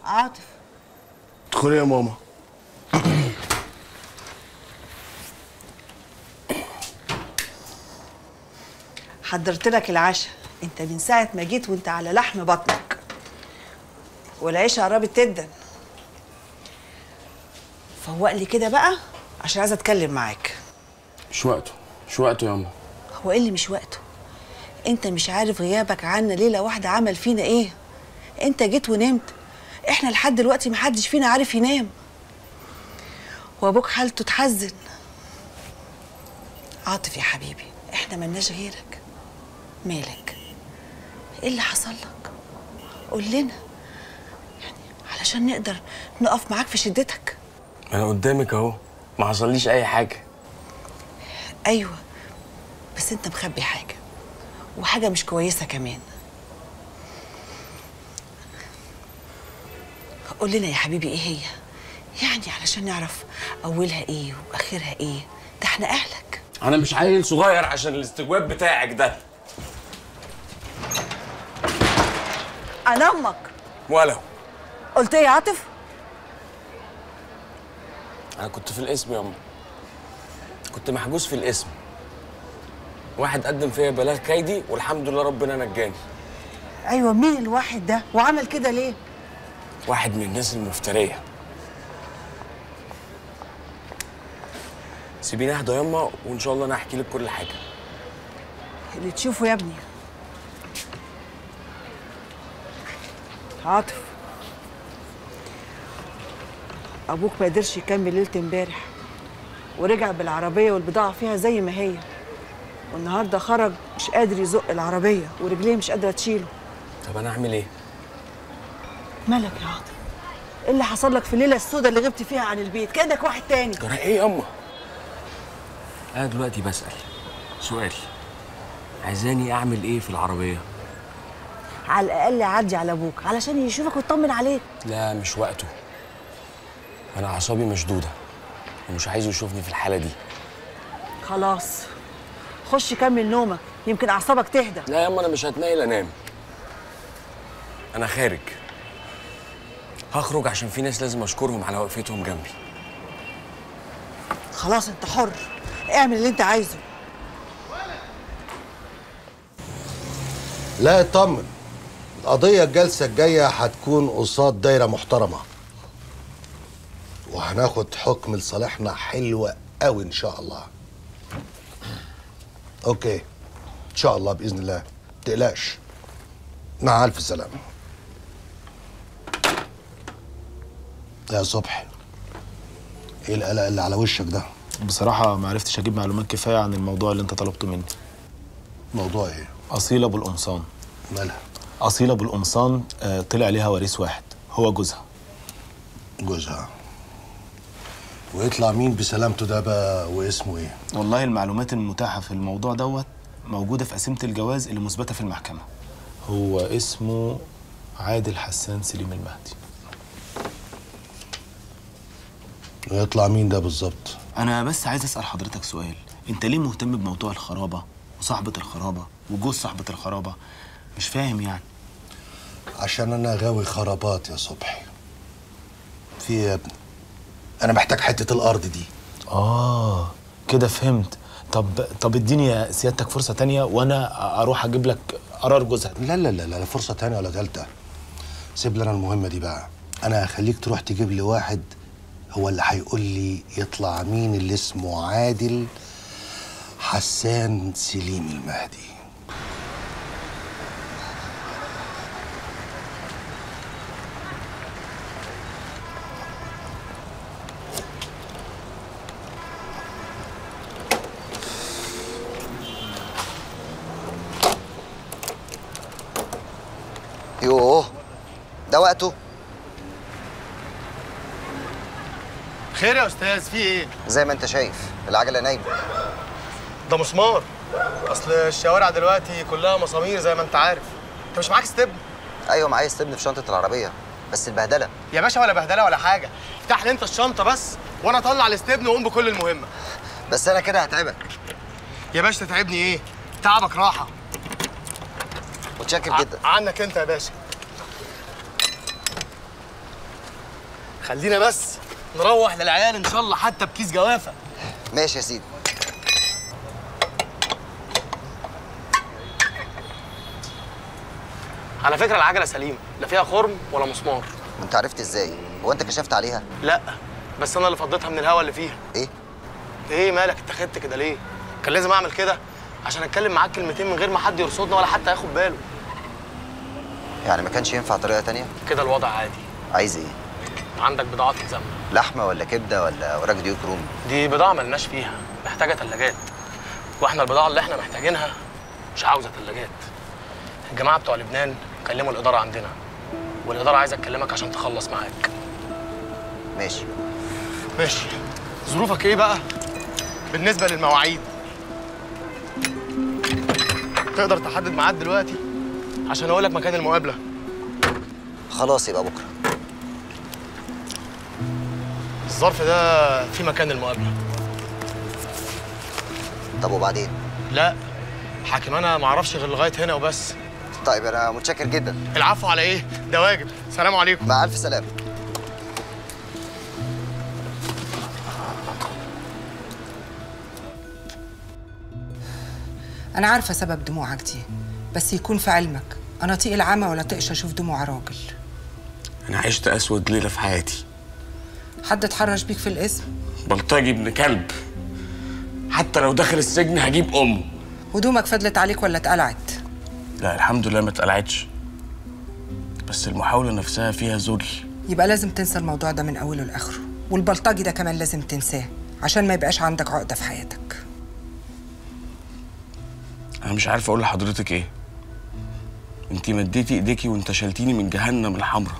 عاطف ادخلي يا ماما حضرت لك العشاء انت من ساعه ما جيت وانت على لحم بطنك والعيشه قربت جدا فوق لي كده بقى عشان عايزه اتكلم معاك مش وقته مش وقته يا ماما هو ايه اللي مش وقته انت مش عارف غيابك عنا ليله واحده عمل فينا ايه انت جيت ونمت احنا لحد دلوقتي محدش فينا عارف ينام وابوك حالته تحزن عاطف يا حبيبي احنا ملناش غيرك مالك ايه اللي حصل لك قول لنا يعني علشان نقدر نقف معاك في شدتك انا قدامك اهو ما حصليش اي حاجه ايوه بس انت مخبي حاجه وحاجه مش كويسه كمان قول لنا يا حبيبي ايه هي يعني علشان نعرف اولها ايه واخرها ايه ده احنا اهلك انا مش عيل صغير عشان الاستجواب بتاعك ده انا امك ولا قلت ايه يا عاطف انا كنت في الاسم يا امي كنت محجوز في الاسم واحد قدم فيا بلاغ كيدي والحمد لله ربنا نجاني ايوه مين الواحد ده وعمل كده ليه واحد من الناس المفتريه سيبيني اهدى ياما وان شاء الله انا هحكي لك كل حاجه اللي تشوفه يا ابني عاطف ابوك ما قدرش يكمل ليله امبارح ورجع بالعربيه والبضاعه فيها زي ما هي والنهارده خرج مش قادر يزق العربيه ورجليه مش قادره تشيله طب انا اعمل ايه مالك يا عاطف ايه اللي حصل لك في الليله السوداء اللي غبت فيها عن البيت كانك واحد تاني جرى ايه ياما انا دلوقتي بسال سؤال عايزاني اعمل ايه في العربيه على الاقل عدي على ابوك علشان يشوفك ويطمن عليك لا مش وقته انا اعصابي مشدوده ومش عايزه يشوفني في الحاله دي خلاص خش كمل نومك يمكن اعصابك تهدى لا ياما انا مش هتنيل انام انا خارج هخرج عشان في ناس لازم اشكرهم على وقفتهم جنبي خلاص انت حر اعمل اللي انت عايزه لا اطمن القضية الجلسة الجاية هتكون قصاد دايرة محترمة وهناخد حكم لصالحنا حلو قوي ان شاء الله اوكي ان شاء الله باذن الله تقلقش مع الف سلامة يا صبحي ايه القلق اللي على وشك ده بصراحة ما عرفتش أجيب معلومات كفاية عن الموضوع اللي أنت طلبته مني موضوع ايه أصيلة أبو القمصان مالها أصيلة أبو القمصان آه، طلع ليها وريث واحد هو جوزها جوزها ويطلع مين بسلامته ده بقى واسمه ايه والله المعلومات المتاحة في الموضوع دوت موجودة في قسيمة الجواز اللي مثبتة في المحكمة هو اسمه عادل حسان سليم المهدي ويطلع مين ده بالظبط أنا بس عايز أسأل حضرتك سؤال أنت ليه مهتم بموضوع الخرابة وصاحبة الخرابة وجوز صاحبة الخرابة مش فاهم يعني عشان انا غاوي خرابات يا صبحي في إيه يا ابني انا محتاج حته الارض دي آه كده فهمت طب طب اديني يا سيادتك فرصة تانية وأنا أروح أجيب لك قرار جوزها لا لا لا لا فرصه تانية ولا تالتة سيب لنا المهمه دي بقى انا هخليك تروح تجيب لي واحد هو اللي هيقول لي يطلع مين اللي اسمه عادل حسان سليم المهدي يوه ده وقته خير يا استاذ في ايه زي ما انت شايف العجله نايمه ده مسمار اصل الشوارع دلوقتي كلها مسامير زي ما انت عارف انت مش معاك استبن ايوه معايا استبن في شنطه العربيه بس البهدله يا باشا ولا بهدله ولا حاجه افتح لي انت الشنطه بس وانا اطلع الاستبن واقوم بكل المهمه بس انا كده هتعبك يا باشا تتعبني ايه تعبك راحه متشكر ع- جدا عنك انت يا باشا خلينا بس نروح للعيال ان شاء الله حتى بكيس جوافه ماشي يا سيدي على فكره العجله سليمه لا فيها خرم ولا مسمار وانت عرفت ازاي هو انت كشفت عليها لا بس انا اللي فضيتها من الهوا اللي فيها ايه ايه مالك اتخذت كده ليه كان لازم اعمل كده عشان اتكلم معاك كلمتين من غير ما حد يرصدنا ولا حتى ياخد باله يعني ما كانش ينفع طريقه تانية كده الوضع عادي عايز ايه عندك بضاعه تلزمنا لحمه ولا كبده ولا وراك ديوك رومي دي بضاعه ملناش فيها محتاجه ثلاجات واحنا البضاعه اللي احنا محتاجينها مش عاوزه ثلاجات الجماعه بتوع لبنان كلموا الاداره عندنا والاداره عايزه تكلمك عشان تخلص معاك ماشي ماشي ظروفك ايه بقى بالنسبه للمواعيد تقدر تحدد ميعاد دلوقتي عشان اقول لك مكان المقابله خلاص يبقى بكره الظرف ده في مكان المقابله طب وبعدين لا حاكم انا ما اعرفش غير لغايه هنا وبس طيب انا متشكر جدا العفو على ايه ده واجب سلام عليكم مع الف سلامه أنا عارفة سبب دموعك دي بس يكون في علمك أنا طيق العمى ولا طقش أشوف دموع راجل انا عشت اسود ليله في حياتي حد اتحرش بيك في الاسم بلطجي ابن كلب حتى لو دخل السجن هجيب امه هدومك فضلت عليك ولا اتقلعت لا الحمد لله ما اتقلعتش بس المحاولة نفسها فيها ذل يبقى لازم تنسى الموضوع ده من أوله لآخره والبلطجي ده كمان لازم تنساه عشان ما يبقاش عندك عقدة في حياتك أنا مش عارف أقول لحضرتك إيه أنتي مديتي إيديكي وانتشلتيني من جهنم الحمراء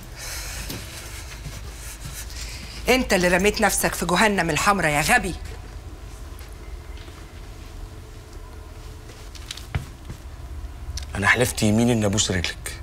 أنت اللي رميت نفسك في جهنم الحمراء يا غبي أنا حلفت يمين إن أبوس رجلك